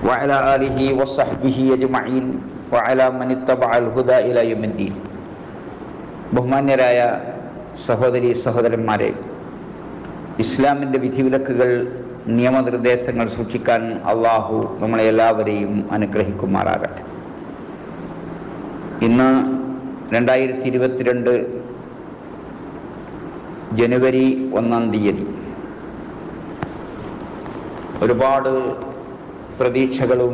وعلى آله وصحبه أجمعين وعلى من اتبع الهدى إلى يوم الدين ബഹുമാന്യരായ സഹോദരി സഹോദരന്മാരെ ഇസ്ലാമിൻ്റെ വിധിവിലക്കുകൾ നിയമനിർദ്ദേശങ്ങൾ സൂക്ഷിക്കാൻ അള്ളാഹു നമ്മളെ എല്ലാവരെയും അനുഗ്രഹിക്കുമാറാകട്ടെ ഇന്ന് രണ്ടായിരത്തി ഇരുപത്തിരണ്ട് ജനുവരി ഒന്നാം തീയതി ഒരുപാട് പ്രതീക്ഷകളും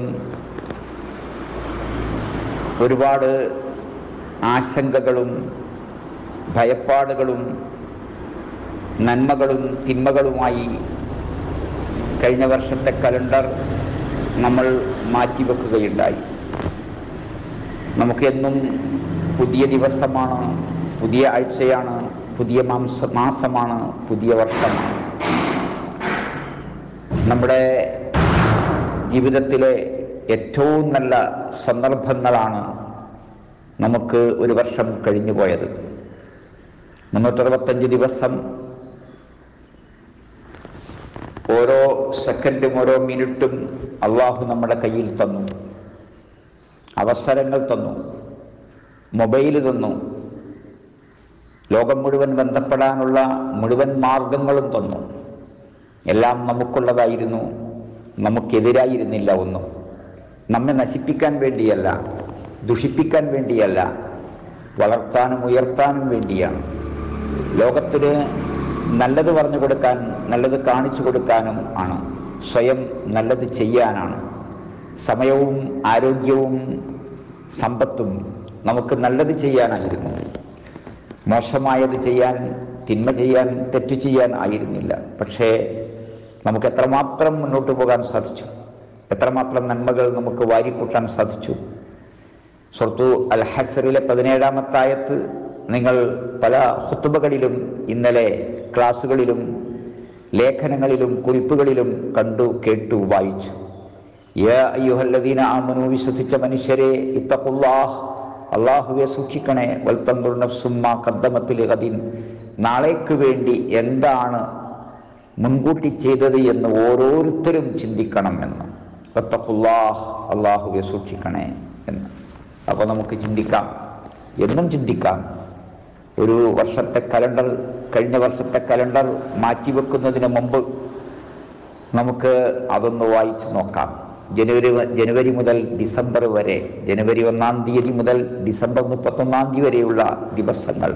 ഒരുപാട് ആശങ്കകളും ഭയപ്പാടുകളും നന്മകളും തിന്മകളുമായി കഴിഞ്ഞ വർഷത്തെ കലണ്ടർ നമ്മൾ മാറ്റിവെക്കുകയുണ്ടായി നമുക്കെന്നും പുതിയ ദിവസമാണ് പുതിയ ആഴ്ചയാണ് പുതിയ മാംസ മാസമാണ് പുതിയ വർഷമാണ് നമ്മുടെ ജീവിതത്തിലെ ഏറ്റവും നല്ല സന്ദർഭങ്ങളാണ് നമുക്ക് ഒരു വർഷം കഴിഞ്ഞു പോയത് മുന്നൂറ്ററുപത്തഞ്ച് ദിവസം ഓരോ സെക്കൻഡും ഓരോ മിനിറ്റും അള്ളാഹു നമ്മുടെ കയ്യിൽ തന്നു അവസരങ്ങൾ തന്നു മൊബൈൽ തന്നു ലോകം മുഴുവൻ ബന്ധപ്പെടാനുള്ള മുഴുവൻ മാർഗങ്ങളും തന്നു എല്ലാം നമുക്കുള്ളതായിരുന്നു നമുക്കെതിരായിരുന്നില്ല ഒന്നും നമ്മെ നശിപ്പിക്കാൻ വേണ്ടിയല്ല ദുഷിപ്പിക്കാൻ വേണ്ടിയല്ല വളർത്താനും ഉയർത്താനും വേണ്ടിയാണ് ലോകത്തിന് നല്ലത് പറഞ്ഞു കൊടുക്കാൻ നല്ലത് കാണിച്ചു കൊടുക്കാനും ആണ് സ്വയം നല്ലത് ചെയ്യാനാണ് സമയവും ആരോഗ്യവും സമ്പത്തും നമുക്ക് നല്ലത് ചെയ്യാനായിരുന്നു മോശമായത് ചെയ്യാൻ തിന്മ ചെയ്യാൻ തെറ്റ് ചെയ്യാൻ ആയിരുന്നില്ല പക്ഷേ നമുക്ക് എത്രമാത്രം മുന്നോട്ട് പോകാൻ സാധിച്ചു എത്രമാത്രം നന്മകൾ നമുക്ക് വാരിക്കൂട്ടാൻ സാധിച്ചു സുഹൃത്തു അൽ ഹസറിലെ പതിനേഴാമത്തായത്ത് നിങ്ങൾ പല ഹുത്തുബകളിലും ഇന്നലെ ക്ലാസ്സുകളിലും ലേഖനങ്ങളിലും കുറിപ്പുകളിലും കണ്ടു കേട്ടു വായിച്ചു യാ അയ്യുഹല്ലദീന ആമനു വിശ്വസിച്ച മനുഷ്യരെ ഇത്തഖുല്ലാഹ് അള്ളാഹുവെ സൂക്ഷിക്കണേ വൽത്തന്തുർ നഫ്സുമ്മ കദ്ദമത്തിൽ കദീൻ നാളേക്ക് വേണ്ടി എന്താണ് മുൻകൂട്ടി ചെയ്തത് എന്ന് ഓരോരുത്തരും ചിന്തിക്കണം എന്ന് വത്തഖുല്ലാഹ് അള്ളാഹുവെ സൂക്ഷിക്കണേ എന്ന് അപ്പോൾ നമുക്ക് ചിന്തിക്കാം എന്നും ചിന്തിക്കാം ഒരു വർഷത്തെ കലണ്ടർ കഴിഞ്ഞ വർഷത്തെ കലണ്ടർ മാറ്റിവെക്കുന്നതിന് മുമ്പ് നമുക്ക് അതൊന്ന് വായിച്ചു നോക്കാം ജനുവരി ജനുവരി മുതൽ ഡിസംബർ വരെ ജനുവരി ഒന്നാം തീയതി മുതൽ ഡിസംബർ മുപ്പത്തൊന്നാം തീയതി വരെയുള്ള ദിവസങ്ങൾ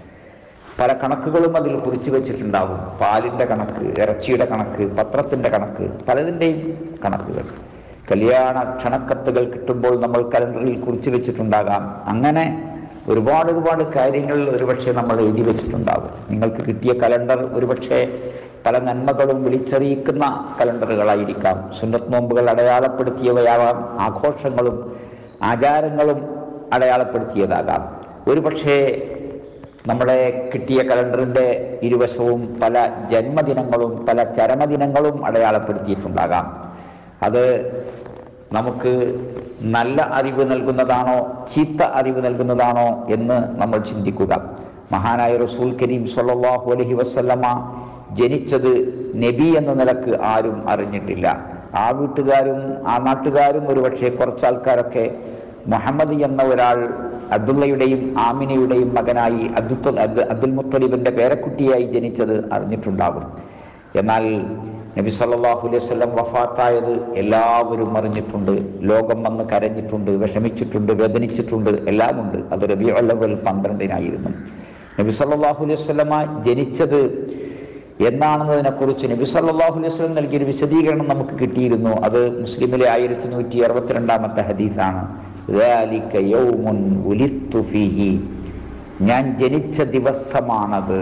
പല കണക്കുകളും അതിൽ കുറിച്ചു വെച്ചിട്ടുണ്ടാവും പാലിൻ്റെ കണക്ക് ഇറച്ചിയുടെ കണക്ക് പത്രത്തിൻ്റെ കണക്ക് പലതിൻ്റെയും കണക്കുകൾ കല്യാണ ക്ഷണക്കത്തുകൾ കിട്ടുമ്പോൾ നമ്മൾ കലണ്ടറിൽ കുറിച്ചു വെച്ചിട്ടുണ്ടാകാം അങ്ങനെ ഒരുപാട് ഒരുപാട് കാര്യങ്ങൾ ഒരുപക്ഷെ നമ്മൾ എഴുതി വെച്ചിട്ടുണ്ടാകും നിങ്ങൾക്ക് കിട്ടിയ കലണ്ടർ ഒരുപക്ഷെ പല നന്മകളും വിളിച്ചറിയിക്കുന്ന കലണ്ടറുകളായിരിക്കാം സുന്നത്ത് നോമ്പുകൾ അടയാളപ്പെടുത്തിയവയാവാം ആഘോഷങ്ങളും ആചാരങ്ങളും അടയാളപ്പെടുത്തിയതാകാം ഒരുപക്ഷെ നമ്മുടെ കിട്ടിയ കലണ്ടറിൻ്റെ ഇരുവശവും പല ജന്മദിനങ്ങളും പല ചരമദിനങ്ങളും അടയാളപ്പെടുത്തിയിട്ടുണ്ടാകാം അത് നമുക്ക് നല്ല അറിവ് നൽകുന്നതാണോ ചീത്ത അറിവ് നൽകുന്നതാണോ എന്ന് നമ്മൾ ചിന്തിക്കുക മഹാനായ റസൂൽ കരീം സല്ലല്ലാഹു അലൈഹി വസല്ലമ ജനിച്ചത് നബി എന്ന നിലക്ക് ആരും അറിഞ്ഞിട്ടില്ല ആ വീട്ടുകാരും ആ നാട്ടുകാരും ഒരുപക്ഷെ കുറച്ചാൾക്കാരൊക്കെ മുഹമ്മദ് എന്ന ഒരാൾ അബ്ദുള്ളയുടെയും ആമിനയുടെയും മകനായി അബ്ദുൽ അബ്ദുൽ മുത്തലിബിന്റെ പേരക്കുട്ടിയായി ജനിച്ചത് അറിഞ്ഞിട്ടുണ്ടാകും എന്നാൽ നബി സല്ലല്ലാഹു അലൈഹി വസല്ലം വഫാത്തായത് എല്ലാവരും അറിഞ്ഞിട്ടുണ്ട് ലോകം വന്ന് കരഞ്ഞിട്ടുണ്ട് വിഷമിച്ചിട്ടുണ്ട് വേദനിച്ചിട്ടുണ്ട് എല്ലാമുണ്ട് അത് റബി അല്ലവൽ പന്ത്രണ്ടിനായിരുന്നു നബി സല്ലല്ലാഹു അലൈഹി വസല്ലമ ജനിച്ചത് എന്നാണെന്നതിനെ കുറിച്ച് നബി സല്ലല്ലാഹു അലൈഹി വസല്ലം നൽകിയൊരു വിശദീകരണം നമുക്ക് കിട്ടിയിരുന്നു അത് മുസ്ലിമിലെ ആയിരത്തി നൂറ്റി അറുപത്തിരണ്ടാമത്തെ ഹദീസാണ് ذَلِكَ يَوْمٌ وُلِدتُّ فِيهِ ഞാൻ ജനിച്ച ദിവസമാണത്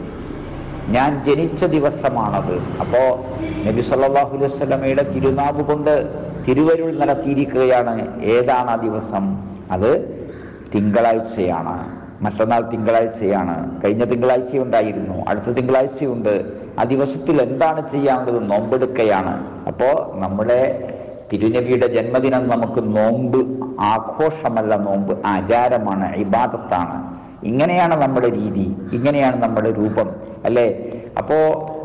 ഞാൻ ജനിച്ച ദിവസമാണത് അപ്പോൾ നബി സല്ലല്ലാഹു അലൈഹി വസല്ലമയുടെ തിരുനാവ് കൊണ്ട് തിരുവരുൾ നടത്തിയിരിക്കുകയാണ് ഏതാണ് ആ ദിവസം അത് തിങ്കളാഴ്ചയാണ് മറ്റന്നാൾ തിങ്കളാഴ്ചയാണ് കഴിഞ്ഞ തിങ്കളാഴ്ച ഉണ്ടായിരുന്നു അടുത്ത തിങ്കളാഴ്ചയുണ്ട് ആ ദിവസത്തിൽ എന്താണ് ചെയ്യാനുള്ളത് നോമ്പെടുക്കയാണ് അപ്പോൾ നമ്മുടെ തിരുനബിയുടെ ജന്മദിനം നമുക്ക് നോമ്പ് ആഘോഷമല്ല നോമ്പ് ആചാരമാണ് ഇബാദത്താണ് ഇങ്ങനെയാണ് നമ്മുടെ രീതി ഇങ്ങനെയാണ് നമ്മുടെ രൂപം അല്ലേ അപ്പോ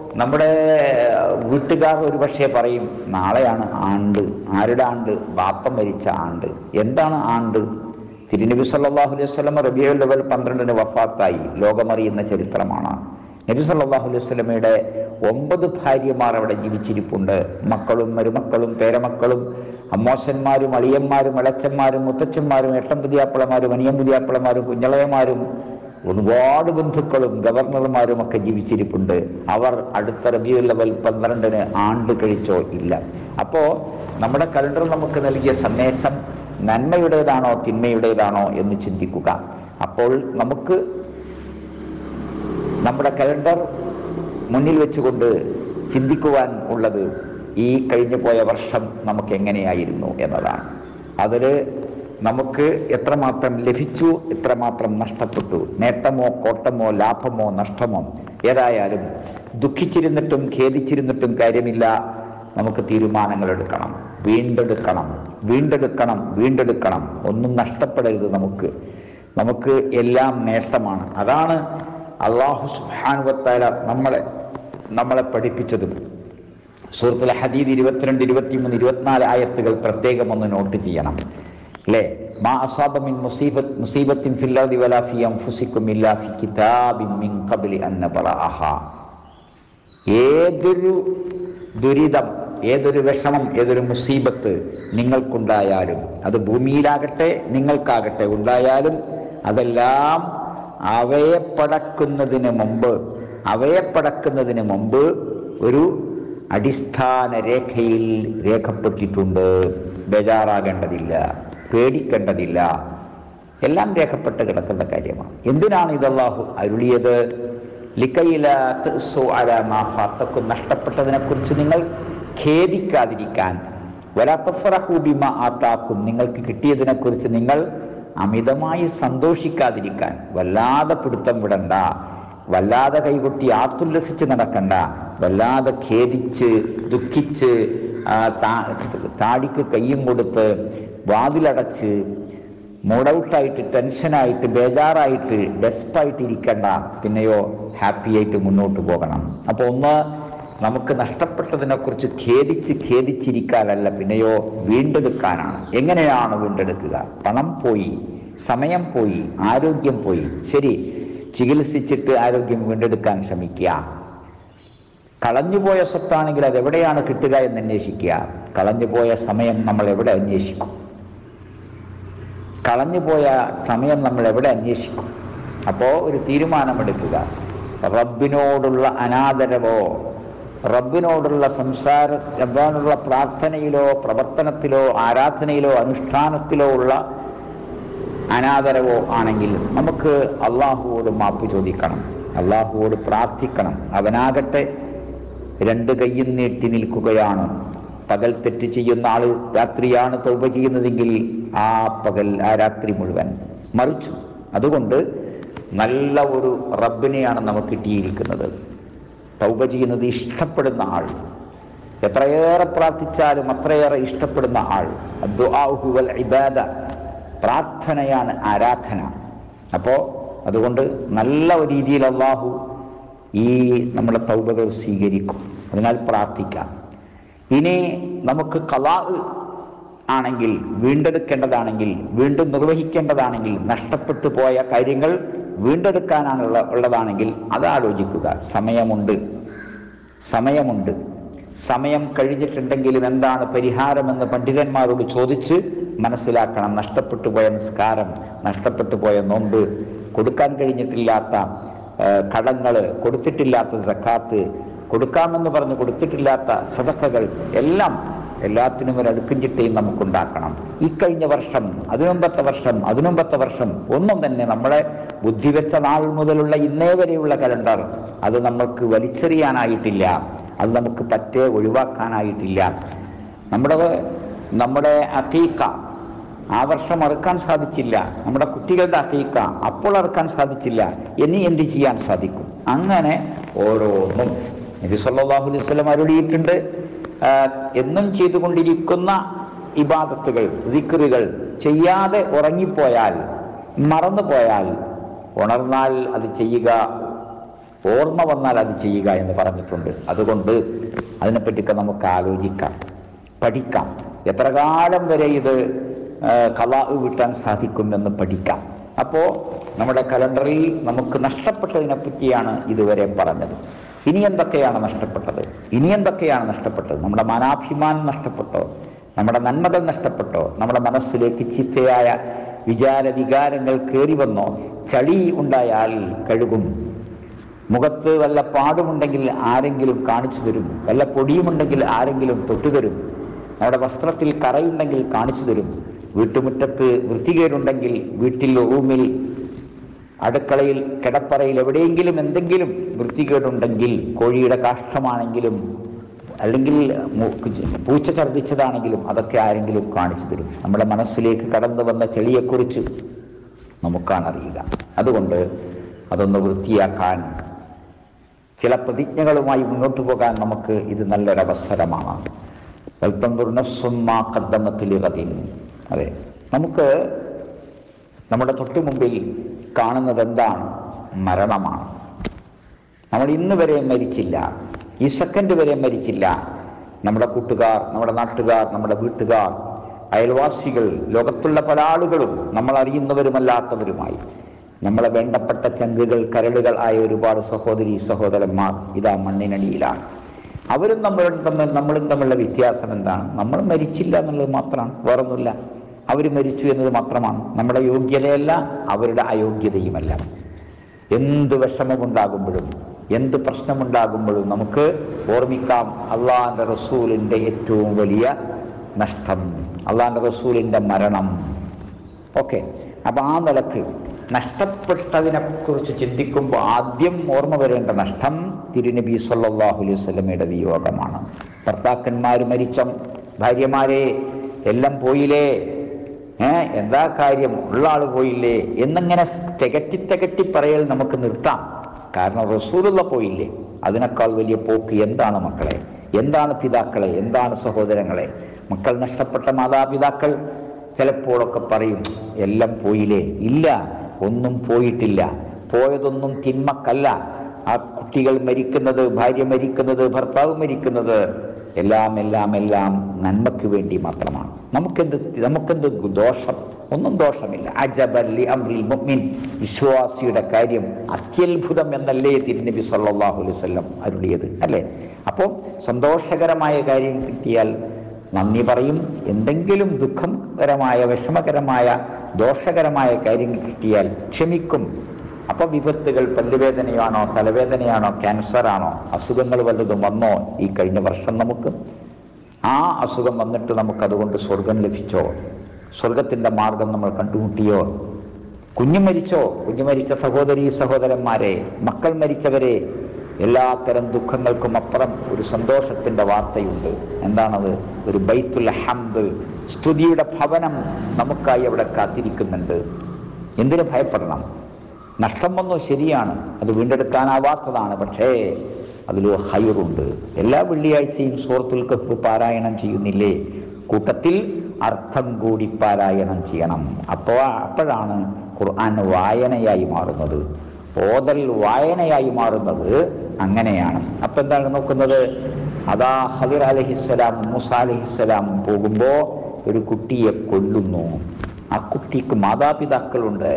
നമ്മുടെ വീട്ടുകാർ ഒരു പക്ഷേ പറയും നാളെയാണ് ആണ്ട് ആരുടെ ആണ്ട് ബാപ്പ മരിച്ച ആണ്ട് എന്താണ് ആണ്ട് തിരുനബി സല്ലല്ലാഹു അലൈഹി വസല്ലം റബിയുൽ അവൽ പന്ത്രണ്ടിന് വഫാത്തായി ലോകമറിയുന്ന ചരിത്രമാണ് നബി സല്ലല്ലാഹു അലൈഹി വസല്ലമയുടെ ഒമ്പത് ഭാര്യമാർ അവിടെ ജീവിച്ചിരിപ്പുണ്ട് മക്കളും മരുമക്കളും പേരമക്കളും അമ്മോശന്മാരും അളിയന്മാരും ഇളച്ചന്മാരും മുത്തച്ഛന്മാരും എട്ടം പുതിയാപ്പിളമാരും അനിയൻ പുതിയാപ്പിളമാരും കുഞ്ഞളയന്മാരും ഒരുപാട് ബന്ധുക്കളും ഗവർണർമാരും ഒക്കെ ജീവിച്ചിരിപ്പുണ്ട് അവർ അടുത്ത റബിയുൽ അവൽ പന്ത്രണ്ടിന് ആണ്ട് കഴിച്ചോ ഇല്ല അപ്പോ നമ്മുടെ കലണ്ടർ നമുക്ക് നൽകിയ സന്ദേശം നന്മയുടേതാണോ തിന്മയുടേതാണോ എന്ന് ചിന്തിക്കുക അപ്പോൾ നമുക്ക് നമ്മുടെ കലണ്ടർ മുന്നിൽ വെച്ചുകൊണ്ട് ചിന്തിക്കുവാൻ ഉള്ളത് ഈ കഴിഞ്ഞു പോയ വർഷം നമുക്ക് എങ്ങനെയായിരുന്നു എന്നതാണ് അതിൽ നമുക്ക് എത്രമാത്രം ലഭിച്ചു എത്രമാത്രം നഷ്ടപ്പെട്ടു നേട്ടമോ കോട്ടമോ ലാഭമോ നഷ്ടമോ ഏതായാലും ദുഃഖിച്ചിരുന്നിട്ടും ഖേദിച്ചിരുന്നിട്ടും കാര്യമില്ല നമുക്ക് തീരുമാനങ്ങൾ എടുക്കണം വീണ്ടെടുക്കണം വീണ്ടെടുക്കണം വീണ്ടെടുക്കണം ഒന്നും നഷ്ടപ്പെടരുത് നമുക്ക് നമുക്ക് എല്ലാം നേട്ടമാണ് അതാണ് അള്ളാഹു സുഹാനുവത്താല നമ്മളെ നമ്മളെ പഠിപ്പിച്ചതും സൂറത്തുൽ ഹദീദ് ഇരുപത്തിരണ്ട് ഇരുപത്തിമൂന്ന് ഇരുപത്തിനാല് ആയത്തുകൾ പ്രത്യേകം ഒന്ന് നോട്ട് ചെയ്യണം അല്ലേ മാ അസാബ മിൻ മുസീബത്ത് മുസീബത്തിൻ ഫിൽ അർദി വലാ ഫി അൻഫുസിക്കും ഇല്ലാ ഫി കിതാബിൻ മിൻ ഖബ്ലി അൻ നബറഅഹ ഏതൊരു ദുരിതം ഏതൊരു വിഷമം ഏതൊരു മുസീബത്ത് നിങ്ങൾക്കുണ്ടായാലും അത് ഭൂമിയിലാകട്ടെ നിങ്ങൾക്കാകട്ടെ ഉണ്ടായാലും അതെല്ലാം അവയെ പടക്കുന്നതിന് മുമ്പ് അവയെ പടക്കുന്നതിന് മുമ്പ് ഒരു അടിസ്ഥാന രേഖയിൽ രേഖപ്പെട്ടിട്ടുണ്ട് ബേജാറാകേണ്ടതില്ല പേടിക്കേണ്ടതില്ല എല്ലാം രേഖപ്പെട്ട് കിടക്കുന്ന കാര്യമാണ് എന്തിനാണ് ഇത് അള്ളാഹു അരുളിയത് ലിക്കയില ഫാത്തക്കും നഷ്ടപ്പെട്ടതിനെ കുറിച്ച് നിങ്ങൾ ഖേദിക്കാതിരിക്കാൻ വലാത്തഫറഹൂബിമ ആത്താക്കും നിങ്ങൾക്ക് കിട്ടിയതിനെ കുറിച്ച് നിങ്ങൾ അമിതമായി സന്തോഷിക്കാതിരിക്കാൻ വല്ലാതെ പിടുത്തം വിടണ്ട വല്ലാതെ കൈകൊട്ടി ആത്തുല്ലസിച്ച് നടക്കണ്ട വല്ലാതെ ഖേദിച്ച് ദുഃഖിച്ച് ആ, താ- താടിക്ക് കയ്യും കൊടുത്ത് വാതിലടച്ച് മൂഡൌട്ടായിട്ട് ടെൻഷനായിട്ട് ബേജാറായിട്ട് ഡെസ്പായിട്ട് ഇരിക്കണ്ട പിന്നെയോ ഹാപ്പി ആയിട്ട് മുന്നോട്ട് പോകണം അപ്പോൾ ഒന്ന് നമുക്ക് നഷ്ടപ്പെട്ടതിനെക്കുറിച്ച് ഖേദിച്ച് ഖേദിച്ചിരിക്കാനല്ല പിന്നെയോ വീണ്ടെടുക്കാനാണ് എങ്ങനെയാണ് വീണ്ടെടുക്കുക പണം പോയി സമയം പോയി ആരോഗ്യം പോയി ശരി ചികിത്സിച്ചിട്ട് ആരോഗ്യം വീണ്ടെടുക്കാൻ ശ്രമിക്കുക കളഞ്ഞുപോയ സ്വത്താണെങ്കിൽ അത് എവിടെയാണ് കിട്ടുക എന്ന് അന്വേഷിക്കുക കളഞ്ഞുപോയ സമയം നമ്മൾ എവിടെ അന്വേഷിക്കും കളഞ്ഞുപോയ സമയം നമ്മൾ എവിടെ അന്വേഷിക്കും അപ്പോൾ ഒരു തീരുമാനമെടുക്കുക റബ്ബിനോടുള്ള അനാദരവോ റബ്ബിനോടുള്ള സംസാര റബ്ബിനോടുള്ള പ്രാർത്ഥനയിലോ പ്രവർത്തനത്തിലോ ആരാധനയിലോ അനുഷ്ഠാനത്തിലോ ഉള്ള അനാദരവോ ആണെങ്കിൽ നമുക്ക് അള്ളാഹുവോട് മാപ്പ് ചോദിക്കണം അള്ളാഹുവോട് പ്രാർത്ഥിക്കണം അവനാകട്ടെ രണ്ട് കയ്യും നീട്ടി നിൽക്കുകയാണ് പകൽ തെറ്റ് ചെയ്യുന്ന ആള് രാത്രിയാണ് തൗബ ചെയ്യുന്നതെങ്കിൽ ആ പകൽ ആ രാത്രി മുഴുവൻ മറിച്ചു അതുകൊണ്ട് നല്ല ഒരു റബ്ബിനെയാണ് നമുക്ക് കിട്ടിയിരിക്കുന്നത് തൗബ ചെയ്യുന്നത് ഇഷ്ടപ്പെടുന്ന ആൾ എത്രയേറെ പ്രാർത്ഥിച്ചാലും അത്രയേറെ ഇഷ്ടപ്പെടുന്ന ആൾ അദ്ദുആഉ വൽ ഇബാദ പ്രാർത്ഥനയാണ് ആരാധന അപ്പോൾ അതുകൊണ്ട് നല്ല ഒരു രീതിയിൽ അള്ളാഹു ഈ നമ്മുടെ തൗബകൾ സ്വീകരിക്കും അതിനാൽ പ്രാർത്ഥിക്കാം ഇനി നമുക്ക് കലാ ആണെങ്കിൽ വീണ്ടെടുക്കേണ്ടതാണെങ്കിൽ വീണ്ടും നിർവഹിക്കേണ്ടതാണെങ്കിൽ നഷ്ടപ്പെട്ടു പോയ കാര്യങ്ങൾ വീണ്ടെടുക്കാനാണുള്ള ഉള്ളതാണെങ്കിൽ അത് ആലോചിക്കുക സമയമുണ്ട് സമയമുണ്ട് സമയം കഴിഞ്ഞിട്ടുണ്ടെങ്കിലും എന്താണ് പരിഹാരമെന്ന് പണ്ഡിതന്മാരോട് ചോദിച്ച് മനസ്സിലാക്കണം നഷ്ടപ്പെട്ടു പോയ നിസ്കാരം നഷ്ടപ്പെട്ടു പോയ നോമ്പ് കൊടുക്കാൻ കഴിഞ്ഞിട്ടില്ലാത്ത കടങ്ങൾ കൊടുത്തിട്ടില്ലാത്ത സക്കാത്ത് കൊടുക്കാമെന്ന് പറഞ്ഞ് കൊടുത്തിട്ടില്ലാത്ത സദക്കകൾ എല്ലാം എല്ലാത്തിനും ഒരു അടുക്കും ചിട്ടയും നമുക്കുണ്ടാക്കണം ഇക്കഴിഞ്ഞ വർഷം അതിനുമ്പത്തെ വർഷം അതിനുമ്പത്തെ വർഷം ഒന്നും തന്നെ നമ്മളെ ബുദ്ധി വെച്ച നാൾ മുതലുള്ള ഇന്നേ വരെയുള്ള കലണ്ടർ അത് നമ്മൾക്ക് വലിച്ചെറിയാനായിട്ടില്ല അത് നമുക്ക് പറ്റേ ഒഴിവാക്കാനായിട്ടില്ല നമ്മുടെ നമ്മുടെ അക്കീക്ക ആ വർഷം അറുക്കാൻ സാധിച്ചില്ല നമ്മുടെ കുട്ടികളുടെ അക്കീക്ക അപ്പോൾ അറുക്കാൻ സാധിച്ചില്ല ഇനി എന്ത് ചെയ്യാൻ സാധിക്കും അങ്ങനെ ഓരോന്നും നബി സല്ലല്ലാഹു അലൈഹി വസല്ലം അരുളിയിട്ടുണ്ട് ആ, എന്നും ചെയ്തുകൊണ്ടിരിക്കുന്ന ഇബാദത്തുകൾ ദിക്റുകൾ ചെയ്യാതെ ഉറങ്ങിപ്പോയാൽ മറന്നുപോയാൽ ഉണർന്നാൽ അത് ചെയ്യുക ഓർമ്മ വന്നാൽ അത് ചെയ്യുക എന്ന് പറഞ്ഞിട്ടുണ്ട് അതുകൊണ്ട് അതിനെപ്പറ്റിയൊക്കെ നമുക്ക് ആലോചിക്കാം പഠിക്കാം എത്ര കാലം വരെ ഇത് കലാ വിട്ടാൻ സാധിക്കുമെന്ന് പഠിക്കാം അപ്പോൾ നമ്മുടെ കലണ്ടറിൽ നമുക്ക് നഷ്ടപ്പെട്ടതിനെ പറ്റിയാണ് ഇതുവരെ പറഞ്ഞത് ഇനി എന്തൊക്കെയാണ് നഷ്ടപ്പെട്ടത് ഇനി എന്തൊക്കെയാണ് നഷ്ടപ്പെട്ടത് നമ്മുടെ മാനാഭിമാനം നഷ്ടപ്പെട്ടോ നമ്മുടെ നന്മകൾ നഷ്ടപ്പെട്ടോ നമ്മുടെ മനസ്സിലേക്ക് ചിത്തയായ വിചാര വികാരങ്ങൾ കയറി വന്നോ ചളി ഉണ്ടായാൽ കഴുകും മുഖത്ത് വല്ല പാടുമുണ്ടെങ്കിൽ ആരെങ്കിലും കാണിച്ചു തരും വല്ല പൊടിയുമുണ്ടെങ്കിൽ ആരെങ്കിലും തൊട്ടു തരും നമ്മുടെ വസ്ത്രത്തിൽ കറയുണ്ടെങ്കിൽ കാണിച്ചു തരും വീട്ടുമുറ്റത്ത് വൃത്തികേടുണ്ടെങ്കിൽ വീട്ടിൽ റൂമിൽ അടുക്കളയിൽ കിടപ്പറയിൽ എവിടെയെങ്കിലും എന്തെങ്കിലും വൃത്തികേടുണ്ടെങ്കിൽ കോഴിയുടെ കാഷ്ടമാണെങ്കിലും അല്ലെങ്കിൽ മു- പൂച്ച ഛർദ്ദിച്ചതാണെങ്കിലും അതൊക്കെ ആരെങ്കിലും കാണിച്ചു തരും നമ്മുടെ മനസ്സിലേക്ക് കടന്നു വന്ന ചെളിയെക്കുറിച്ച് നമുക്കാണ് അറിയുക അതുകൊണ്ട് അതൊന്ന് വൃത്തിയാക്കാൻ ചില പ്രതിജ്ഞകളുമായി മുന്നോട്ട് പോകാൻ നമുക്ക് ഇത് നല്ലൊരവസരമാണ് കദ്ദമത്തിലിറതിൻ അതെ നമുക്ക് നമ്മുടെ തൊട്ടു മുമ്പിൽ കാണുന്നത് എന്താണ് മരണമാണ് നമ്മൾ ഇന്ന് വരെ മരിച്ചില്ല ഈ സെക്കൻഡ് വരെ മരിച്ചില്ല നമ്മുടെ കൂട്ടുകാർ നമ്മുടെ നാട്ടുകാർ നമ്മുടെ വീട്ടുകാർ അയൽവാസികൾ ലോകത്തുള്ള പല ആളുകളും നമ്മൾ അറിയുന്നവരുമല്ലാത്തവരുമായി നമ്മളെ വേണ്ടപ്പെട്ട ചങ്കുകൾ കരളുകൾ ആയ ഒരുപാട് സഹോദരി സഹോദരന്മാർ ഇതാ മണ്ണിനടിയിലാണ് അവരും നമ്മളും തമ്മിൽ നമ്മളും തമ്മിലുള്ള വ്യത്യാസം എന്താണ് നമ്മൾ മരിച്ചില്ല എന്നുള്ളത് മാത്രമാണ് വേറൊന്നുമില്ല അവർ മരിച്ചു എന്നത് മാത്രമാണ് നമ്മുടെ യോഗ്യതയല്ല അവരുടെ അയോഗ്യതയുമല്ല എന്ത് വിഷമമുണ്ടാകുമ്പോഴും എന്ത് പ്രശ്നമുണ്ടാകുമ്പോഴും നമുക്ക് ഓർമ്മിക്കാം അള്ളാഹിൻ്റെ റസൂലിൻ്റെ ഏറ്റവും വലിയ നഷ്ടം അള്ളാഹിൻ്റെ റസൂലിൻ്റെ മരണം ഓക്കെ അപ്പം ആ നിലക്ക് നഷ്ടപ്പെട്ടതിനെ കുറിച്ച് ചിന്തിക്കുമ്പോൾ ആദ്യം ഓർമ്മ വരേണ്ട നഷ്ടം തിരുനബി സല്ലല്ലാഹു അലൈഹി വസല്ലമയുടെ വിയോഗമാണ് ഭർത്താക്കന്മാർ മരിച്ച ഭാര്യമാരെ എല്ലാം പോയില്ലേ ഏ എന്താ കാര്യം ഉള്ള ആൾ പോയില്ലേ എന്നിങ്ങനെ തികട്ടി തികട്ടി പറയൽ നമുക്ക് നിർത്താം കാരണം റസൂലുള്ള പോയില്ലേ അതിനേക്കാൾ വലിയ പോക്ക് എന്താണ് മക്കളെ എന്താണ് പിതാക്കളെ എന്താണ് സഹോദരങ്ങളെ മക്കൾ നഷ്ടപ്പെട്ട മാതാപിതാക്കൾ ചിലപ്പോഴൊക്കെ പറയും എല്ലാം പോയില്ലേ ഇല്ല ഒന്നും പോയിട്ടില്ല പോയതൊന്നും തിന്മക്കല്ല ആ കുട്ടികൾ മരിക്കുന്നത് ഭാര്യ മരിക്കുന്നത് ഭർത്താവ് മരിക്കുന്നത് എല്ലാം എല്ലാം എല്ലാം നന്മയ്ക്ക് വേണ്ടി മാത്രമാണ് നമുക്കെന്ത് നമുക്കെന്ത് ദോഷം ഒന്നും ദോഷമില്ല അജബല്ലി അമ്രിൽ മുഅ്മിൻ വിശ്വാസിയുടെ കാര്യം അത്യത്ഭുതം എന്നല്ലേ തിരുനബി സല്ലല്ലാഹു അലൈഹി വസല്ലം അരുളിയത് അല്ലേ അപ്പോൾ സന്തോഷകരമായ കാര്യം കിട്ടിയാൽ നന്ദി പറയും എന്തെങ്കിലും ദുഃഖകരമായ വിഷമകരമായ ദോഷകരമായ കാര്യങ്ങൾ കിട്ടിയാൽ ക്ഷമിക്കും അപ്പൊ വിപത്തുകൾ പല്ലുവേദനയാണോ തലവേദനയാണോ ക്യാൻസറാണോ അസുഖങ്ങൾ വല്ലതും വന്നോ ഈ കഴിഞ്ഞ വർഷം നമുക്ക് ആ അസുഖം വന്നിട്ട് നമുക്ക് അതുകൊണ്ട് സ്വർഗം ലഭിച്ചോ സ്വർഗത്തിന്റെ മാർഗം നമ്മൾ കണ്ടുമുട്ടിയോ കുഞ്ഞു മരിച്ചോ കുഞ്ഞു മരിച്ച സഹോദരി സഹോദരന്മാരെ മക്കൾ മരിച്ചവരെ എല്ലാത്തരം ദുഃഖങ്ങൾക്കും അപ്പുറം ഒരു സന്തോഷത്തിന്റെ വാർത്തയുണ്ട് എന്താണത് ഒരു ബൈത്തുൽ ഹംദ് സ്തുതിയുടെ ഭവനം നമുക്കായി അവിടെ കാത്തിരിക്കുന്നുണ്ട് എന്തിനു ഭയപ്പെടണം നഷ്ടം വന്നു ശരിയാണ് അത് വീണ്ടെടുക്കാനാവാത്തതാണ് പക്ഷേ അതിൽ ഹൈറുണ്ട് എല്ലാ വെള്ളിയാഴ്ചയും സൂറത്തുൽ കഫ് പാരായണം ചെയ്യുന്നില്ലേ കൂട്ടത്തിൽ അർത്ഥം കൂടി പാരായണം ചെയ്യണം അപ്പോൾ അപ്പോഴാണ് ഖുർആൻ വായനയായി മാറുന്നത് ഓതൽ വായനയായി മാറുന്നത് അങ്ങനെയാണ് അപ്പം എന്താണ് നോക്കുന്നത് അതാ ഹദിർ അലഹിസ്സലാം മൂസ അലഹിസ്സലാം പോകുമ്പോൾ ഒരു കുട്ടിയെ കൊല്ലുന്നു ആ കുട്ടിക്ക് മാതാപിതാക്കളുണ്ട്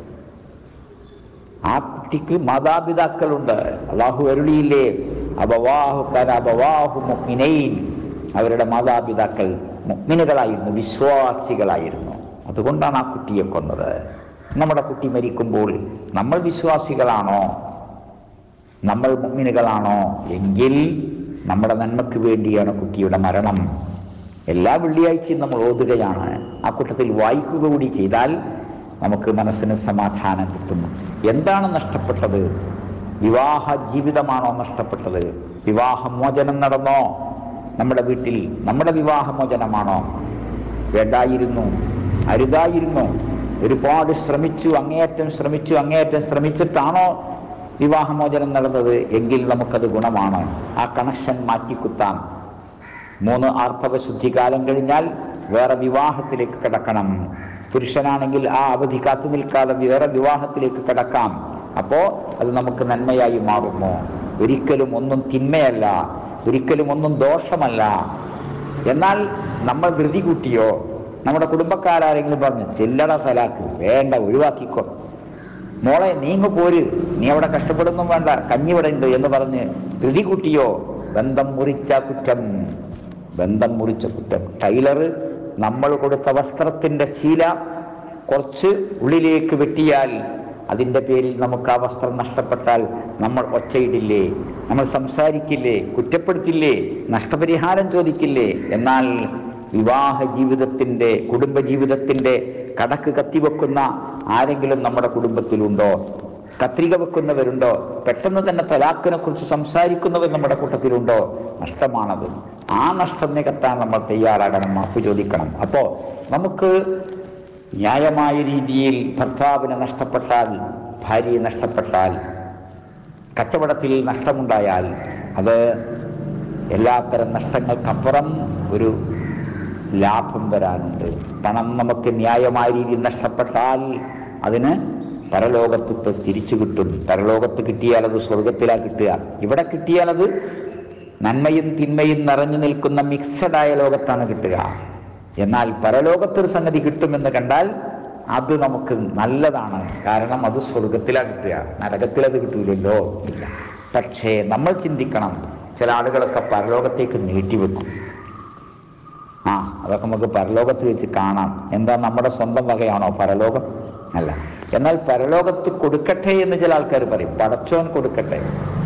ആ കുട്ടിക്ക് മാതാപിതാക്കളുണ്ട് അള്ളാഹു അരുളിയില്ലേ അബവാഹു കര അബവാഹു മുഅ്മിനൈൻ അവരുടെ മാതാപിതാക്കൾ മുഗ്മിനുകളായിരുന്നു വിശ്വാസികളായിരുന്നു അതുകൊണ്ടാണ് ആ കുട്ടിയെ കൊന്നത് നമ്മുടെ കുട്ടി മരിക്കുമ്പോൾ നമ്മൾ വിശ്വാസികളാണോ നമ്മൾ മുഗ്മിനുകളാണോ എങ്കിൽ നമ്മുടെ നന്മയ്ക്ക് വേണ്ടിയാണ് കുട്ടിയുടെ മരണം എല്ലാ വെള്ളിയാഴ്ചയും നമ്മൾ ഓതുകയാണ് ആ കൂട്ടത്തിൽ വായിക്കുക കൂടി ചെയ്താൽ നമുക്ക് മനസ്സിന് സമാധാനം കിട്ടും എന്താണ് നഷ്ടപ്പെട്ടത് വിവാഹ ജീവിതമാണോ നഷ്ടപ്പെട്ടത് വിവാഹമോചനം നടന്നോ നമ്മുടെ വീട്ടിൽ നമ്മുടെ വിവാഹമോചനമാണോ വേണ്ടായിരുന്നു അരുതായിരുന്നു ഒരുപാട് ശ്രമിച്ചു അങ്ങേയറ്റം ശ്രമിച്ചു അങ്ങേയറ്റം ശ്രമിച്ചിട്ടാണോ വിവാഹമോചനം നടന്നത് എങ്കിൽ നമുക്കത് ഗുണമാണ് ആ കണക്ഷൻ മാറ്റിക്കുത്താം മൂന്ന് ആർത്തവ ശുദ്ധികാലം കഴിഞ്ഞാൽ വേറെ വിവാഹത്തിലേക്ക് കിടക്കണം പുരുഷനാണെങ്കിൽ ആ അവധി കാത്തു നിൽക്കാതെ വേറെ വിവാഹത്തിലേക്ക് കിടക്കാം അപ്പോ അത് നമുക്ക് നന്മയായി മാറുമോ ഒരിക്കലും ഒന്നും തിന്മയല്ല ഒരിക്കലും ഒന്നും ദോഷമല്ല എന്നാൽ നമ്മൾ ധൃതി കൂട്ടിയോ നമ്മുടെ കുടുംബക്കാരാരെങ്കിലും പറഞ്ഞു ചില്ലറ ഫലാക്ക് വേണ്ട ഒഴിവാക്കിക്കോ മോളെ നീങ്ങു പോര് നീ അവിടെ കഷ്ടപ്പെടുന്നും വേണ്ട കഞ്ഞി ഇവിടെ ഉണ്ട് എന്ന് പറഞ്ഞ് ധൃതി കൂട്ടിയോ ബന്ധം മുറിച്ച കുറ്റം ബന്ധം മുറിച്ച കുറ്റം ടൈലറ് നമ്മൾ കൊടുത്ത വസ്ത്രത്തിന്റെ ശീല കുറച്ച് ഉള്ളിലേക്ക് വെട്ടിയാൽ അതിൻ്റെ പേരിൽ നമുക്ക് ആ വസ്ത്രം നഷ്ടപ്പെട്ടാൽ നമ്മൾ ഒച്ചയിടില്ലേ നമ്മൾ സംസാരിക്കില്ലേ കുറ്റപ്പെടുത്തില്ലേ നഷ്ടപരിഹാരം ചോദിക്കില്ലേ എന്നാൽ വിവാഹ ജീവിതത്തിൻ്റെ കുടുംബ ജീവിതത്തിൻ്റെ കടക്ക് കത്തിവെക്കുന്ന ആരെങ്കിലും നമ്മുടെ കുടുംബത്തിലുണ്ടോ കത്രിക വെക്കുന്നവരുണ്ടോ പെട്ടെന്ന് തന്നെ തലാക്കിനെ കുറിച്ച് സംസാരിക്കുന്നവർ നമ്മുടെ കൂട്ടത്തിലുണ്ടോ നഷ്ടമാണത് ആ നഷ്ടം നികത്താൻ നമ്മൾ തയ്യാറാകണം മാപ്പ് ചോദിക്കണം അപ്പോ നമുക്ക് ന്യായമായ രീതിയിൽ ഭർത്താവിനെ നഷ്ടപ്പെട്ടാൽ ഭാര്യയെ നഷ്ടപ്പെട്ടാൽ കച്ചവടത്തിൽ നഷ്ടമുണ്ടായാൽ അത് എല്ലാത്തരം നഷ്ടങ്ങൾക്കപ്പുറം ഒരു ലാഭം വരാനുണ്ട് പണം നമുക്ക് ന്യായമായ രീതിയിൽ നഷ്ടപ്പെട്ടാൽ അതിന് പരലോകത്ത് ഇപ്പൊ തിരിച്ചു കിട്ടും പരലോകത്ത് കിട്ടിയാൽ അത് സ്വർഗത്തിലാ കിട്ടുക ഇവിടെ കിട്ടിയാൽ അത് നന്മയും തിന്മയും നിറഞ്ഞു നിൽക്കുന്ന മിക്സഡായ ലോകത്താണ് കിട്ടുക എന്നാൽ പരലോകത്തൊരു സംഗതി കിട്ടുമെന്ന് കണ്ടാൽ അത് നമുക്ക് നല്ലതാണ് കാരണം അത് സ്വർഗത്തിലാ കിട്ടുക നരകത്തിലത് കിട്ടൂലല്ലോ ഇല്ല പക്ഷേ നമ്മൾ ചിന്തിക്കണം ചില ആളുകളൊക്കെ പരലോകത്തേക്ക് നീട്ടിവെക്കും ആ അതൊക്കെ നമുക്ക് പരലോകത്ത് വെച്ച് കാണാം എന്താ നമ്മുടെ സ്വന്തം വകയാണോ പരലോകം അല്ല എന്നാൽ പരലോകത്ത് കൊടുക്കട്ടെ എന്ന് ചില ആൾക്കാർ പറയും പടച്ചോൻ കൊടുക്കട്ടെ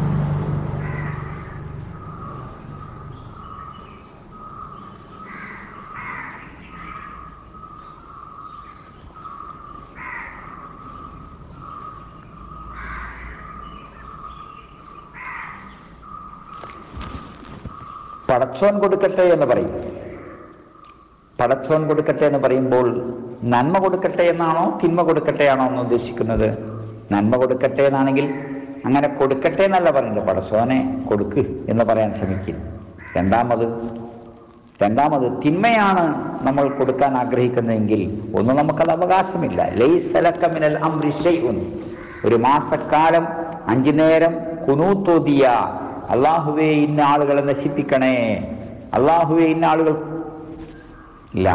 പടച്ചോൻ കൊടുക്കട്ടെ എന്ന് പറയും പടച്ചോൻ കൊടുക്കട്ടെ എന്ന് പറയുമ്പോൾ നന്മ കൊടുക്കട്ടെ എന്നാണോ തിന്മ കൊടുക്കട്ടെ ആണോ എന്ന് ഉദ്ദേശിക്കുന്നത് നന്മ കൊടുക്കട്ടെ എന്നാണെങ്കിൽ അങ്ങനെ കൊടുക്കട്ടെ എന്നല്ല പറയുന്നത് പടച്ചോനെ കൊടുക്ക് എന്ന് പറയാൻ ശ്രമിക്കും രണ്ടാമത് രണ്ടാമത് തിന്മയാണ് നമ്മൾ കൊടുക്കാൻ ആഗ്രഹിക്കുന്നതെങ്കിൽ ഒന്നും നമുക്കത് അവകാശമില്ല ലൈസലക്കമിനൽ അംറി ഷൈഉൻ ഒരു മാസക്കാലം അഞ്ചു നേരം കുനൂത്തോതിയ അള്ളാഹുവെ ഇന്ന ആളുകളെ നശിപ്പിക്കണേ അള്ളാഹുവെ ഇന്ന ആളുകൾ ഇല്ല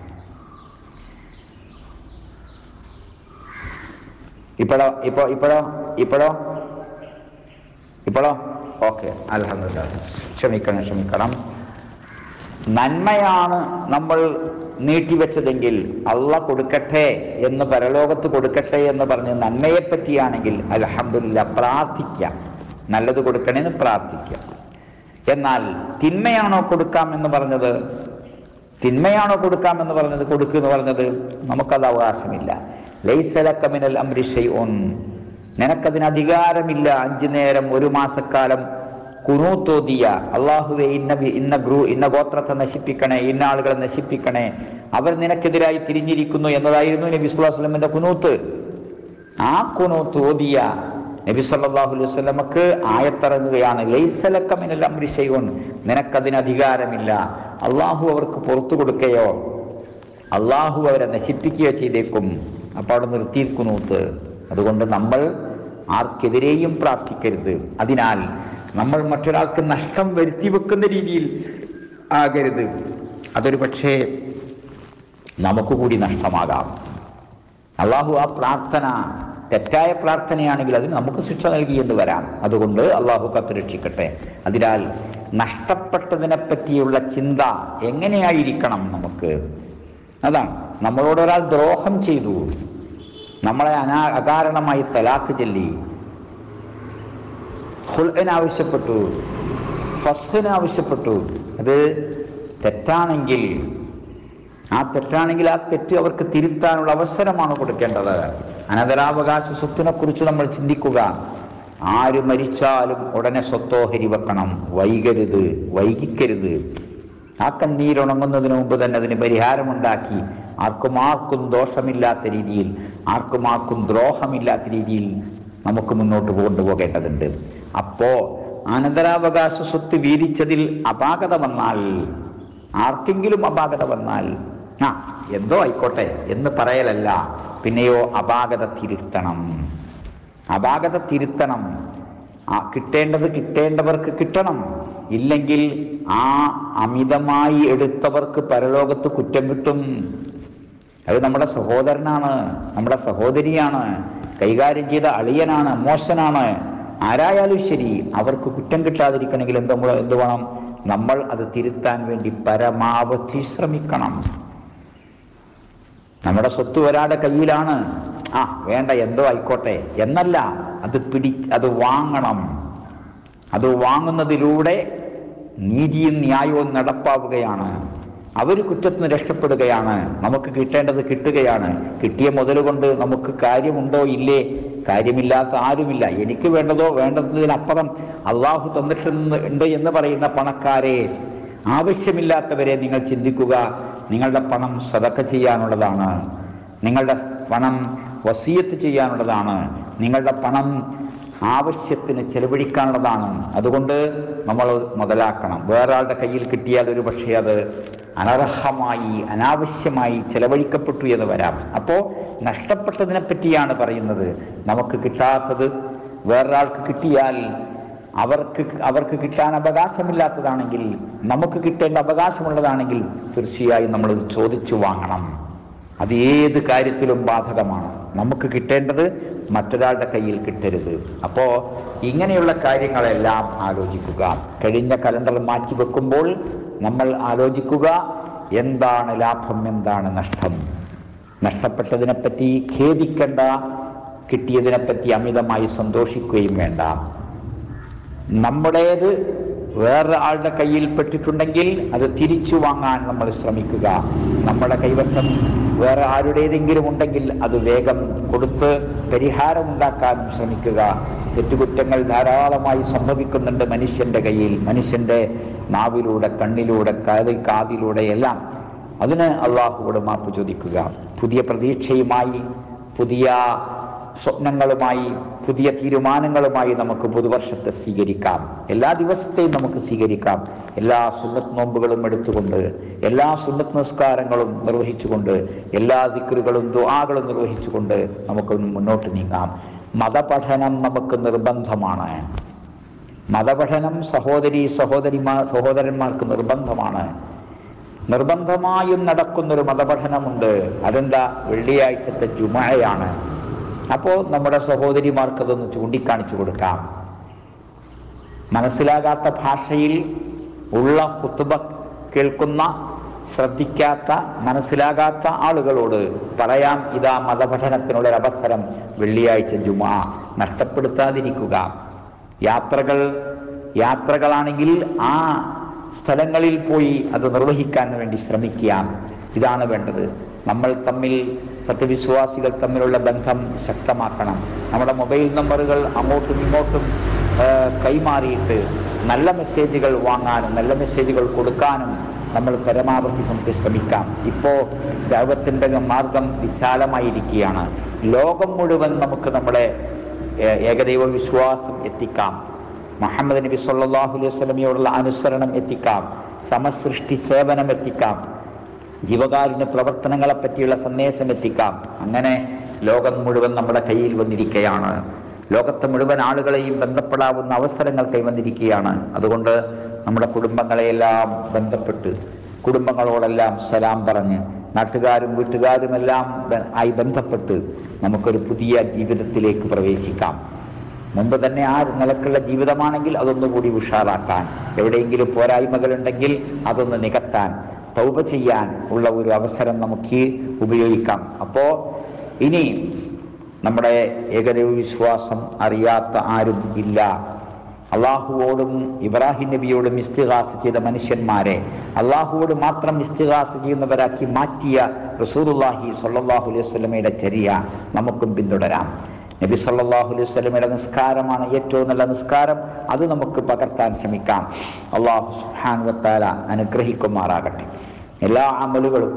ഇപ്പോഴോ ഇപ്പോ ഇപ്പോഴോ ഇപ്പോഴോ ഇപ്പോഴോ ഓക്കെ അലഹമില്ല ക്ഷമിക്കണം ക്ഷമിക്കണം നന്മയാണ് നമ്മൾ നീട്ടിവെച്ചതെങ്കിൽ അള്ള കൊടുക്കട്ടെ എന്ന് പരലോകത്ത് കൊടുക്കട്ടെ എന്ന് പറഞ്ഞ് നന്മയെ പറ്റിയാണെങ്കിൽ അലഹമില്ല പ്രാർത്ഥിക്കാം നല്ലത് കൊടുക്കണേന്ന് പ്രാർത്ഥിക്കാം എന്നാൽ തിന്മയാണോ കൊടുക്കാം എന്ന് പറഞ്ഞത് തിന്മയാണോ കൊടുക്കാം എന്ന് പറഞ്ഞത് കൊടുക്കുക എന്ന് പറഞ്ഞത് നമുക്കത് അവകാശമില്ല ലൈസലക്കമിനൽ അംരിഷൈ ഒൻ നിനക്കതിന് അധികാരമില്ല അഞ്ചു നേരം ഒരു മാസക്കാലം കുനൂത്തോതിയ അള്ളാഹുവെ ഇന്ന വി- ഇന്ന ഗ്രൂ ഇന്ന ഗോത്രത്തെ നശിപ്പിക്കണേ ഇന്ന ആളുകളെ നശിപ്പിക്കണേ അവർ നിനക്കെതിരായി തിരിഞ്ഞിരിക്കുന്നു എന്നതായിരുന്നു നബി സ്വല്ലല്ലാഹു അലൈഹി വസല്ലമയുടെ കുനൂത്ത് ആ കുനൂത്ത് ഓതിയ നബി സല്ലല്ലാഹു അലൈഹി വസല്ലമക്ക് ആയത്തിറങ്ങുകയാണ് ലൈസലക്ക മിനൽ അംരി ഷൈഉൻ നിനക്കതിന് അധികാരമില്ല അള്ളാഹു അവർക്ക് പുറത്തു കൊടുക്കുകയോ അള്ളാഹു അവരെ നശിപ്പിക്കുകയോ ചെയ്തേക്കും അപ്പോൾ അവിടെ നിർത്തിയിരിക്കുന്നൂത്ത് അതുകൊണ്ട് നമ്മൾ ആർക്കെതിരെയും പ്രാർത്ഥിക്കരുത് അതിനാൽ നമ്മൾ മറ്റൊരാൾക്ക് നഷ്ടം വരുത്തി വെക്കുന്ന രീതിയിൽ ആകരുത് അതൊരു പക്ഷേ നമുക്ക് കൂടി നഷ്ടമാകാം അള്ളാഹു ആ പ്രാർത്ഥന തെറ്റായ പ്രാർത്ഥനയാണെങ്കിൽ അതിന് നമുക്ക് ശിക്ഷ നൽകി എന്ന് വരാം അതുകൊണ്ട് അള്ളാഹു കത്തുരക്ഷിക്കട്ടെ അതിനാൽ നഷ്ടപ്പെട്ടതിനെ പറ്റിയുള്ള ചിന്ത എങ്ങനെയായിരിക്കണം നമുക്ക് അതാണ് നമ്മളോട് ഒരാൾ ദ്രോഹം ചെയ്തു നമ്മളെ അനാ അകാരണമായി തലാക്ക് ചൊല്ലി ഹുൽന് ആവശ്യപ്പെട്ടു ഫസ്ഹിന് ആവശ്യപ്പെട്ടു അത് തെറ്റാണെങ്കിൽ ആ തെറ്റാണെങ്കിൽ ആ തെറ്റ് അവർക്ക് തിരുത്താനുള്ള അവസരമാണ് കൊടുക്കേണ്ടത് അനന്തരാവകാശ സ്വത്തിനെ കുറിച്ച് നമ്മൾ ചിന്തിക്കുക ആര് മരിച്ചാലും ഉടനെ സ്വത്തോഹരി വെക്കണം വൈകരുത് വൈകിക്കരുത് ആ കണ്ണീരുണങ്ങുന്നതിന് മുമ്പ് തന്നെ അതിന് പരിഹാരമുണ്ടാക്കി ആർക്കും ആർക്കും ദോഷമില്ലാത്ത രീതിയിൽ ആർക്കും ആർക്കും ദ്രോഹമില്ലാത്ത രീതിയിൽ നമുക്ക് മുന്നോട്ട് കൊണ്ടുപോകേണ്ടതുണ്ട് അപ്പോ അനന്തരാവകാശ സ്വത്ത് വീതിച്ചതിൽ അപാകത വന്നാൽ ആർക്കെങ്കിലും അപാകത വന്നാൽ ആ എന്തോ ആയിക്കോട്ടെ എന്ന് പറയലല്ല പിന്നെയോ അപാകത തിരുത്തണം അപാകത തിരുത്തണം ആ കിട്ടേണ്ടത് കിട്ടേണ്ടവർക്ക് കിട്ടണം ഇല്ലെങ്കിൽ ആ അമിതമായി എടുത്തവർക്ക് പരലോകത്ത് കുറ്റം കിട്ടും അത് നമ്മുടെ സഹോദരനാണ് നമ്മുടെ സഹോദരിയാണ് കൈകാര്യം ചെയ്ത അളിയനാണ് മോശനാണ് ആരായാലും ശരി അവർക്ക് കുറ്റം കിട്ടാതിരിക്കണമെങ്കിൽ എന്ത് നമ്മൾ എന്ത് വേണം നമ്മൾ അത് തിരുത്താൻ വേണ്ടി പരമാവധി ശ്രമിക്കണം നമ്മുടെ സ്വത്ത് ഒരാളുടെ കയ്യിലാണ് ആ വേണ്ട എന്തോ ആയിക്കോട്ടെ എന്നല്ല അത് പിടി അത് വാങ്ങണം അത് വാങ്ങുന്നതിലൂടെ നീതിയും ന്യായവും നടപ്പാവുകയാണ് അവർ കുറ്റത്തിന് നിന്ന് രക്ഷപ്പെടുകയാണ് നമുക്ക് കിട്ടേണ്ടത് കിട്ടുകയാണ് കിട്ടിയ മുതൽ കൊണ്ട് നമുക്ക് കാര്യമുണ്ടോ ഇല്ലേ കാര്യമില്ലാത്ത ആരുമില്ല എനിക്ക് വേണ്ടതോ വേണ്ടതിനപ്പുറം അള്ളാഹു തന്നിട്ടുണ്ട് എന്ന് പറയുന്ന പണക്കാരെ ആവശ്യമില്ലാത്തവരെ നിങ്ങൾ ചിന്തിക്കുക നിങ്ങളുടെ പണം സതക്ക ചെയ്യാനുള്ളതാണ് നിങ്ങളുടെ പണം വസീയത്ത് ചെയ്യാനുള്ളതാണ് നിങ്ങളുടെ പണം ആവശ്യത്തിന് ചെലവഴിക്കാനുള്ളതാണ് അതുകൊണ്ട് നമ്മൾ മുതലാക്കണം വേറൊരാളുടെ കയ്യിൽ കിട്ടിയാൽ ഒരു പക്ഷേ അത് അനർഹമായി അനാവശ്യമായി ചെലവഴിക്കപ്പെട്ടു എന്ന് വരാം അപ്പോൾ നഷ്ടപ്പെട്ടതിനെ പറ്റിയാണ് പറയുന്നത് നമുക്ക് കിട്ടാത്തത് വേറൊരാൾക്ക് കിട്ടിയാൽ അവർക്ക് അവർക്ക് കിട്ടാൻ അവകാശമില്ലാത്തതാണെങ്കിൽ നമുക്ക് കിട്ടേണ്ട അവകാശമുള്ളതാണെങ്കിൽ തീർച്ചയായും നമ്മൾ ചോദിച്ചു വാങ്ങണം അത് ഏത് കാര്യത്തിലും ബാധകമാണ് നമുക്ക് കിട്ടേണ്ടത് മറ്റൊരാളുടെ കയ്യിൽ കിട്ടരുത് അപ്പോൾ ഇങ്ങനെയുള്ള കാര്യങ്ങളെല്ലാം ആലോചിക്കുക കഴിഞ്ഞ കലണ്ടർ മാറ്റി വെക്കുമ്പോൾ നമ്മൾ ആലോചിക്കുക എന്താണ് ലാഭം എന്താണ് നഷ്ടം നഷ്ടപ്പെട്ടതിനെപ്പറ്റി ഖേദിക്കേണ്ട കിട്ടിയതിനെപ്പറ്റി അമിതമായി സന്തോഷിക്കുകയും വേണ്ട നമ്മുടേത് വേറെ ആളുടെ കയ്യിൽ പെട്ടിട്ടുണ്ടെങ്കിൽ അത് തിരിച്ചു വാങ്ങാൻ നമ്മൾ ശ്രമിക്കുക നമ്മുടെ കൈവശം വേറെ ആരുടേതെങ്കിലും ഉണ്ടെങ്കിൽ അത് വേഗം കൊടുത്ത് പരിഹാരം ഉണ്ടാക്കാനും ശ്രമിക്കുക തെറ്റുകുറ്റങ്ങൾ ധാരാളമായി സംഭവിക്കുന്നുണ്ട് മനുഷ്യന്റെ കയ്യിൽ മനുഷ്യന്റെ നാവിലൂടെ കണ്ണിലൂടെ കാതി കാതിലൂടെ എല്ലാം അതിന് അള്ളാഹുവോട് മാപ്പ് ചോദിക്കുക പുതിയ പ്രതീക്ഷയുമായി പുതിയ സ്വപ്നങ്ങളുമായി പുതിയ തീരുമാനങ്ങളുമായി നമുക്ക് പുതുവർഷത്തെ സ്വീകരിക്കാം എല്ലാ ദിവസത്തെയും നമുക്ക് സ്വീകരിക്കാം എല്ലാ സുന്നത്ത് നോമ്പുകളും എടുത്തുകൊണ്ട് എല്ലാ സുന്നത്ത് നിസ്കാരങ്ങളും നിർവഹിച്ചുകൊണ്ട് എല്ലാ ദിക്കറുകളും ദുആകളും നിർവഹിച്ചുകൊണ്ട് നമുക്ക് മുന്നോട്ട് നീങ്ങാം മതപഠനം നമുക്ക് നിർബന്ധമാണ് മതപഠനം സഹോദരി സഹോദരിമാർ സഹോദരന്മാർക്ക് നിർബന്ധമാണ് നിർബന്ധമായും നടക്കുന്നൊരു മതപഠനമുണ്ട് അതെന്താ വെള്ളിയാഴ്ചത്തെ ജുമഴയാണ് അപ്പോൾ നമ്മുടെ സഹോദരിമാർക്ക് അതൊന്ന് ചൂണ്ടിക്കാണിച്ചു കൊടുക്കാം മനസ്സിലാകാത്ത ഭാഷയിൽ ഉള്ള ഹുത്തുബ കേൾക്കുന്ന ശ്രദ്ധിക്കാത്ത മനസ്സിലാകാത്ത ആളുകളോട് പറയാം ഇതാ മതപഠനത്തിനുള്ള ഒരു അവസരം വെള്ളിയാഴ്ച ജുമാ നഷ്ടപ്പെടുത്താതിരിക്കുക യാത്രകൾ യാത്രകളാണെങ്കിൽ ആ സ്ഥലങ്ങളിൽ പോയി അത് നിർവഹിക്കാൻ വേണ്ടി ശ്രമിക്കുക ഇതാണ് വേണ്ടത് നമ്മൾ തമ്മിൽ സത്യവിശ്വാസികൾ തമ്മിലുള്ള ബന്ധം ശക്തമാക്കണം നമ്മുടെ മൊബൈൽ നമ്പറുകൾ അങ്ങോട്ടും ഇങ്ങോട്ടും ആ, കൈമാറിയിട്ട് നല്ല മെസ്സേജുകൾ വാങ്ങാനും നല്ല മെസ്സേജുകൾ കൊടുക്കാനും നമ്മൾ പരമാവധി നമുക്ക് ശ്രമിക്കാം ഇപ്പോൾ ദൈവത്തിൻ്റെ മാർഗം വിശാലമായിരിക്കുകയാണ് ലോകം മുഴുവൻ നമുക്ക് നമ്മുടെ ഏ- ഏകദൈവ വിശ്വാസം എത്തിക്കാം മുഹമ്മദ് നബി സല്ലല്ലാഹു അലൈഹി വസല്ലമയോടുള്ള അനുസരണം എത്തിക്കാം സമസൃഷ്ടി സേവനം എത്തിക്കാം ജീവകാരുണ്യ പ്രവർത്തനങ്ങളെ പറ്റിയുള്ള സന്ദേശം എത്തിക്കാം അങ്ങനെ ലോകം മുഴുവൻ നമ്മുടെ കയ്യിൽ വന്നിരിക്കുകയാണ് ലോകത്തെ മുഴുവൻ ആളുകളെയും ബന്ധപ്പെടാവുന്ന അവസരങ്ങൾ കൈവന്നിരിക്കുകയാണ് അതുകൊണ്ട് നമ്മുടെ കുടുംബങ്ങളെയെല്ലാം ബന്ധപ്പെട്ട് കുടുംബങ്ങളോടെല്ലാം സലാം പറഞ്ഞ് നാട്ടുകാരും വീട്ടുകാരുമെല്ലാം ബ- ആയി ബന്ധപ്പെട്ട് നമുക്കൊരു പുതിയ ജീവിതത്തിലേക്ക് പ്രവേശിക്കാം മുമ്പ് തന്നെ ആ നിലക്കുള്ള ജീവിതമാണെങ്കിൽ അതൊന്നുകൂടി ഉഷാറാക്കാൻ എവിടെയെങ്കിലും പോരായ്മകളുണ്ടെങ്കിൽ അതൊന്ന് നികത്താൻ തൗപ ചെയ്യാൻ ഉള്ള ഒരു അവസരം നമുക്ക് ഉപയോഗിക്കാം അപ്പോൾ ഇനി നമ്മുടെ ഏകദൈവ വിശ്വാസം അറിയാത്ത ആരും ഇല്ല അള്ളാഹുവോടും ഇബ്രാഹിം നബിയോടും ഇസ്തിഹാസ ചെയ്ത മനുഷ്യന്മാരെ അള്ളാഹുവോട് മാത്രം ഇസ്തിഹാസ ചെയ്യുന്നവരാക്കി മാറ്റിയ റസൂലുള്ളാഹി സ്വല്ലല്ലാഹു അലൈഹി വസല്ലമയുടെ ചര്യ നമുക്കും പിന്തുടരാം നബി സല്ലല്ലാഹു അലൈഹി വസല്ലമയുടെ നിസ്കാരമാണ് ഏറ്റവും നല്ല നിസ്കാരം അത് നമുക്ക് പകർത്താൻ ശ്രമിക്കാം അള്ളാഹു സുബ്ഹാനഹു വതആല അനുഗ്രഹിക്കുമാറാകട്ടെ എല്ലാ അമലുകളും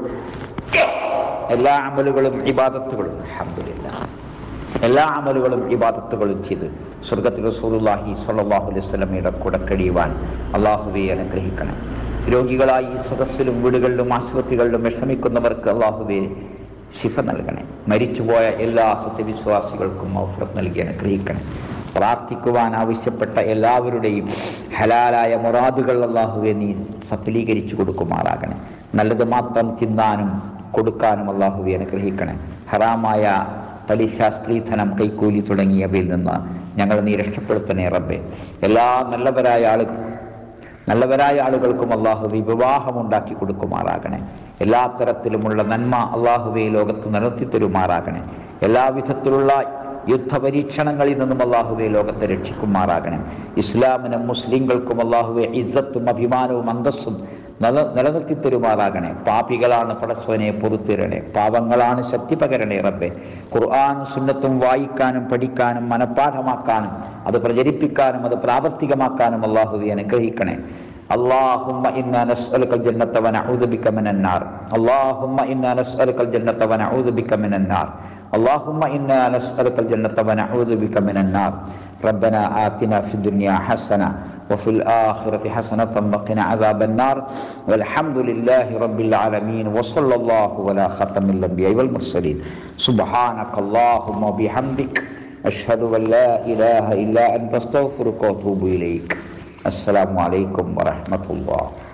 എല്ലാ അമലുകളും ഇബാദത്തുകളും അൽഹംദുലില്ലാ എല്ലാ അമലുകളും ഇബാദത്തുകളും ചെയ്ത് സ്വർഗത്തിൽ റസൂലുള്ളാഹി സ്വല്ലല്ലാഹു അലൈഹി വസല്ലമയുടെ കൂടെ കഴിയുവാൻ അള്ളാഹുവെ അനുഗ്രഹിക്കണം രോഗികളായി സദസ്സിലും വീടുകളിലും ആശുപത്രികളിലും വിഷമിക്കുന്നവർക്ക് അള്ളാഹുവെ ശിഫ നൽകണേ മരിച്ചുപോയ എല്ലാ സത്യവിശ്വാസികൾക്കും മൗഫറത്ത് നൽകി അനുഗ്രഹിക്കണേ പ്രാർത്ഥിക്കുവാൻ ആവശ്യപ്പെട്ട എല്ലാവരുടെയും ഹലാലായ മുറാദുകൾ അള്ളാഹുവെ നീ സഫലീകരിച്ചു കൊടുക്കുമാറാകണേ നല്ലത് മാത്രം തിന്നാനും കൊടുക്കാനും അള്ളാഹുവെ അനുഗ്രഹിക്കണേ ഹറാമായ പലിശ സ്ത്രീധനം കൈക്കൂലി തുടങ്ങിയവയിൽ നിന്ന് ഞങ്ങൾ നീ രക്ഷപ്പെടുത്തണേ റബ്ബെ എല്ലാ നല്ലവരായ ആളുകൾ നല്ലവരായ ആളുകൾക്കും അള്ളാഹുവെ വിവാഹമുണ്ടാക്കി കൊടുക്കുമാറാകണേ എല്ലാ തരത്തിലുമുള്ള നന്മ അള്ളാഹുവെ ഈ ലോകത്ത് നടത്തി തരുമാറാകണേ എല്ലാവിധത്തിലുള്ള യുദ്ധപരീക്ഷണങ്ങളിൽ നിന്നും അള്ളാഹുവെ ലോകത്തെ രക്ഷിക്കുമാറാകണേ ഇസ്ലാമിനും മുസ്ലിങ്ങൾക്കും അള്ളാഹുവെ ഇസ്സത്തും അഭിമാനവും അന്തസ്സും നില നിലനിർത്തി തരുമാറാകണേ പാപികളാണ് പടച്ചവനെ പൊറുത്തിരണേ പാപങ്ങളാണ് ശക്തി പകരണേ റബ്ബെ ഖുർആൻ സുന്നത്തും വായിക്കാനും പഠിക്കാനും മനഃപ്പാഠമാക്കാനും അത് പ്രചരിപ്പിക്കാനും അത് പ്രാവർത്തികമാക്കാനും അള്ളാഹുവെ അനുഗ്രഹിക്കണേ اللهم إنا نسألك الجنة ونعوذ بك من النار اللهم إنا نسألك الجنة ونعوذ بك من النار اللهم إنا نسألك الجنة ونعوذ بك من النار ربنا آتنا في الدنيا حسنة وفي الآخرة حسنة وقنا عذاب النار والحمد لله رب العالمين وصلى الله على ختم الأنبياء والمرسلين سبحانك اللهم وبحمدك أشهد أن لا إله إلا أنت أستغفرك وأتوب إليك السلام عليكم ورحمة الله